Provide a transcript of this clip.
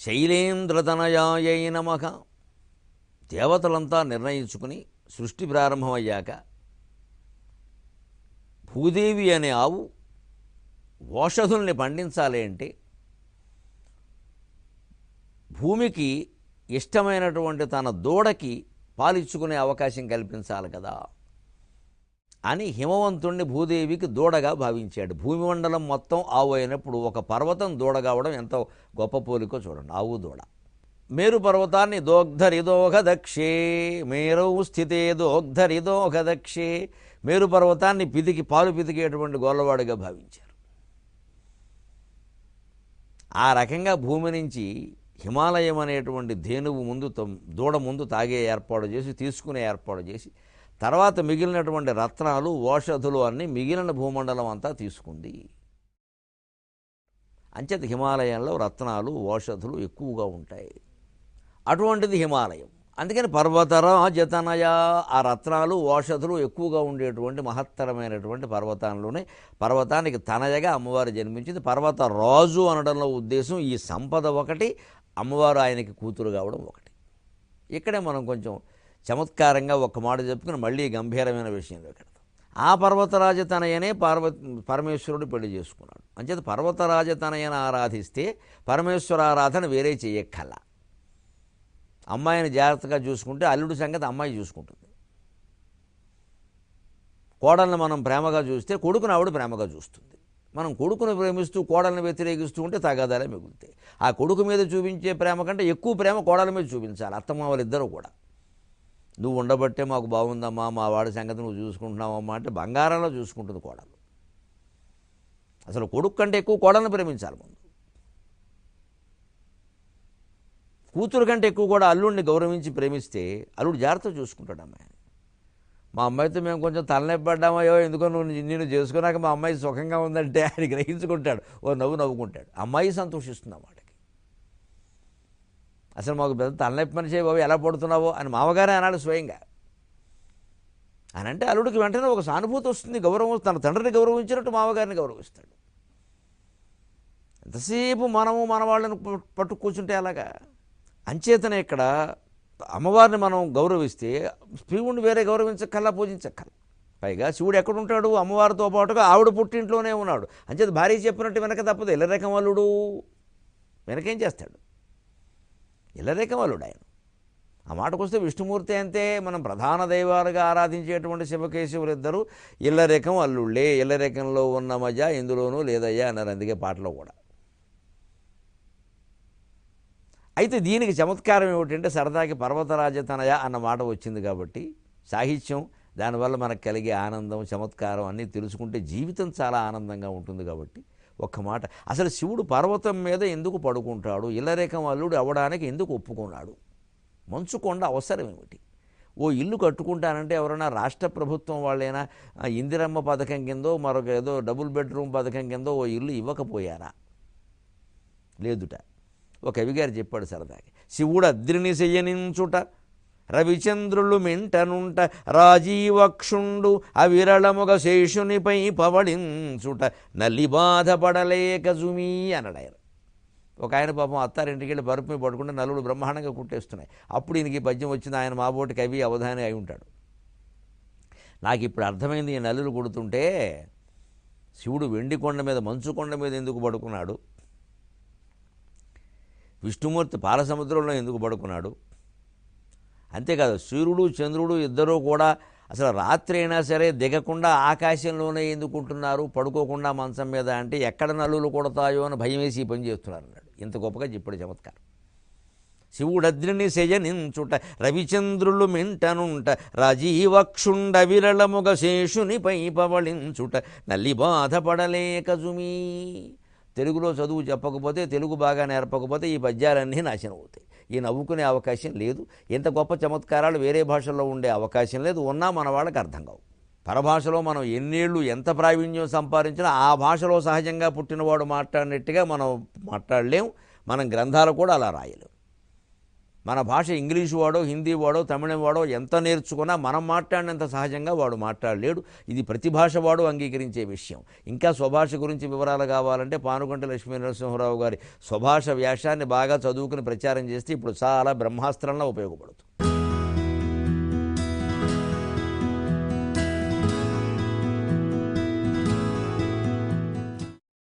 శైలేంద్రతనయాయై నమః దేవతలంతా నిర్ణయించుకుని సృష్టి ప్రారంభమయ్యాక భూదేవి అనే ఆవు ఓషధుల్ని పండించాలి అంటే భూమికి ఇష్టమైనటువంటి తన దూడకి పాలిచ్చుకునే అవకాశం కల్పించాలి కదా అని హిమవంతుణ్ణి భూదేవికి దూడగా భావించాడు భూమి మండలం మొత్తం ఆవు అయినప్పుడు ఒక పర్వతం దూడ కావడం ఎంత గొప్ప పోలికో చూడండి ఆవు దూడ మేరు పర్వతాన్ని దోగ్ధరిదోఘ దక్షే మేరౌ స్థితే దోగ్ధరిదోఘ దక్షే మేరు పర్వతాన్ని పితికి పాలు పితికేటువంటి గోల్లవాడిగా భావించారు ఆ రకంగా భూమి నుంచి హిమాలయం అనేటువంటి ధేనువు ముందు తం- దూడ ముందు తాగే ఏర్పాటు చేసి తీసుకునే ఏర్పాటు చేసి తర్వాత మిగిలినటువంటి రత్నాలు ఓషధులు అన్నీ మిగిలిన భూమండలం అంతా తీసుకుంది అంచేత హిమాలయంలో రత్నాలు ఓషధులు ఎక్కువగా ఉంటాయి అటువంటిది హిమాలయం అందుకని పర్వతరాజతనయ ఆ రత్నాలు ఓషధులు ఎక్కువగా ఉండేటువంటి మహత్తరమైనటువంటి పర్వతాల్లోనే పర్వతానికి తనయగా అమ్మవారు జన్మించింది పర్వత రాజు అనడంలో ఉద్దేశం ఈ సంపద ఒకటి అమ్మవారు ఆయనకి కూతురు కావడం ఒకటి ఇక్కడే మనం కొంచెం చమత్కారంగా ఒక మాట చెప్పుకుని మళ్ళీ గంభీరమైన విషయంలో పెడతాం ఆ పర్వతరాజ తనయనే పార్వ పరమేశ్వరుడు పెళ్లి చేసుకున్నాడు అంచేత పర్వతరాజ తనయన ఆరాధిస్తే పరమేశ్వర ఆరాధన వేరే చేయక్కల అమ్మాయిని జాగ్రత్తగా చూసుకుంటే అల్లుడి సంగతి అమ్మాయి చూసుకుంటుంది కోడల్ని మనం ప్రేమగా చూస్తే కొడుకుని ఆవిడ ప్రేమగా చూస్తుంది మనం కొడుకును ప్రేమిస్తూ కోడల్ని వ్యతిరేకిస్తూ ఉంటే తగాదాలే మిగులుతాయి ఆ కొడుకు మీద చూపించే ప్రేమ కంటే ఎక్కువ ప్రేమ కోడల మీద చూపించాలి అత్తమామలు ఇద్దరు కూడా నువ్వు ఉండబట్టే మాకు బాగుందమ్మా మా వాడి సంగతి నువ్వు చూసుకుంటున్నావమ్మా అంటే బంగారంలో చూసుకుంటుంది కోడలు అసలు కొడుకు కంటే ఎక్కువ కోడల్ని ప్రేమించాలి ముందు కూతురు కంటే ఎక్కువ కూడా అల్లుడిని గౌరవించి ప్రేమిస్తే అల్లుడు జాగ్రత్త చూసుకుంటాడు అమ్మాయిని మా అమ్మాయితో మేము కొంచెం తలనొప్పడ్డామయ్యో ఎందుకో నువ్వు నేను చేసుకున్నాక మా అమ్మాయి సుఖంగా ఉందంటే ఆయన గ్రహించుకుంటాడు ఓ నవ్వు నవ్వుకుంటాడు అమ్మాయి సంతోషిస్తుంది అన్నమాట అసలు మాకు పెద్ద తలనొప్పి మనిషి బాబు ఎలా పడుతున్నావో అని మామగారే అన్నాడు స్వయంగా అని అంటే అల్లుడికి వెంటనే ఒక సానుభూతి వస్తుంది గౌరవం తన తండ్రిని గౌరవించినట్టు మామగారిని గౌరవిస్తాడు ఎంతసేపు మనము మన వాళ్ళని ప- పట్టు కూర్చుంటే అలాగా అంచేతనే ఇక్కడ అమ్మవారిని మనం గౌరవిస్తే శివుడిని వేరే గౌరవించక్కల్లా పూజించక్కల పైగా శివుడు ఎక్కడుంటాడు అమ్మవారితో పాటుగా ఆవిడ పుట్టింట్లోనే ఉన్నాడు అంచేత భార్య చెప్పినట్టు వెనక తప్పదు ఎల్లరేఖం వల్లుడు వెనకేం చేస్తాడు ఇల్లరేఖం అల్లుడు ఆయన ఆ మాటకు వస్తే విష్ణుమూర్తి అంతే మనం ప్రధాన దైవాలుగా ఆరాధించేటువంటి శివకేశవులు ఇద్దరు ఇల్లరేఖం అల్లుళ్ళే ఇల్లరేఖంలో ఉన్న మజ ఎందులోనూ లేదయ్యా అన్నారు అందుకే పాటలో కూడా అయితే దీనికి చమత్కారం ఏమిటంటే సరదాకి పర్వతరాజతనయ అన్న మాట వచ్చింది కాబట్టి సాహిత్యం దానివల్ల మనకు కలిగే ఆనందం చమత్కారం అన్నీ తెలుసుకుంటే జీవితం చాలా ఆనందంగా ఉంటుంది కాబట్టి ఒక్క మాట అసలు శివుడు పర్వతం మీద ఎందుకు పడుకుంటాడు ఇల్లరేఖం అల్లుడు అవ్వడానికి ఎందుకు ఒప్పుకున్నాడు మంచు కొండ అవసరం ఏమిటి ఓ ఇల్లు కట్టుకుంటానంటే ఎవరైనా రాష్ట్ర ప్రభుత్వం వాళ్ళైనా ఆ, ఇందిరమ్మ పథకం కిందో మరొక ఏదో డబుల్ బెడ్రూమ్ పథకం కిందో ఓ ఇల్లు ఇవ్వకపోయారా లేదుట ఒక కవిగారు చెప్పాడు సరదాగా శివుడు అద్రిని చెయ్యనించుట రవిచంద్రులు మెంటనుంట రాజీవక్షుండు అవిరళముగ శేషునిపై పవళించుట నల్లి బాధపడలేక జుమీ అన్నాడు ఆయన ఒక ఆయన పాపం అత్తారింటికి వెళ్ళి బరుపు మీద పడుకుంటే నలుగురు బ్రహ్మాండంగా కుట్టేస్తున్నాయి అప్పుడు ఈయనకి ఈ పద్యం వచ్చింది ఆయన మాబోటి కవి అవధాని అయి ఉంటాడు నాకు ఇప్పుడు అర్థమైంది ఈ నల్లులు కుడుతుంటే శివుడు వెండి కొండ మీద మంచు కొండ మీద ఎందుకు పడుకున్నాడు విష్ణుమూర్తి పాలసముద్రంలో ఎందుకు పడుకున్నాడు అంతేకాదు సూర్యుడు చంద్రుడు ఇద్దరూ కూడా అసలు రాత్రి అయినా సరే దిగకుండా ఆకాశంలోనే ఎందుకుంటున్నారు పడుకోకుండా మంచం మీద అంటే ఎక్కడ నల్లులు కొడతాయో అని భయం వేసి ఈ పని చేస్తున్నారు అన్నాడు ఇంత గొప్పగా చెప్పాడు చమత్కారం శివుడద్రిని శయనించుట రవిచంద్రులు మెంటనుంట రాజీవక్షుండ విరళముగ శేషునిపై పవళించుట నల్లి బాధపడలేక జుమీ తెలుగులో చదువు చెప్పకపోతే తెలుగు బాగా నేర్పకపోతే ఈ పద్యాలన్నీ నాశనం అవుతాయి ఈ నవ్వుకునే అవకాశం లేదు ఎంత గొప్ప చమత్కారాలు వేరే భాషల్లో ఉండే అవకాశం లేదు ఉన్నా మన వాళ్ళకి అర్థం కావు పరభాషలో మనం ఎన్నేళ్ళు ఎంత ప్రావీణ్యం సంపాదించినా ఆ భాషలో సహజంగా పుట్టినవాడు మాట్లాడినట్టుగా మనం మాట్లాడలేం మనం గ్రంథాలు కూడా అలా రాయలేం మన భాష ఇంగ్లీషు వాడో హిందీ వాడో తమిళం వాడో ఎంత నేర్చుకున్నా మనం మాట్లాడినంత సహజంగా వాడు మాట్లాడలేడు ఇది ప్రతి భాష వాడు అంగీకరించే విషయం ఇంకా స్వభాష గురించి వివరాలు కావాలంటే పానుగంట లక్ష్మీ నరసింహరావు గారి స్వభాష వ్యాసాన్ని బాగా చదువుకుని ప్రచారం చేస్తే ఇప్పుడు చాలా బ్రహ్మాస్త్రంలో ఉపయోగపడుతుంది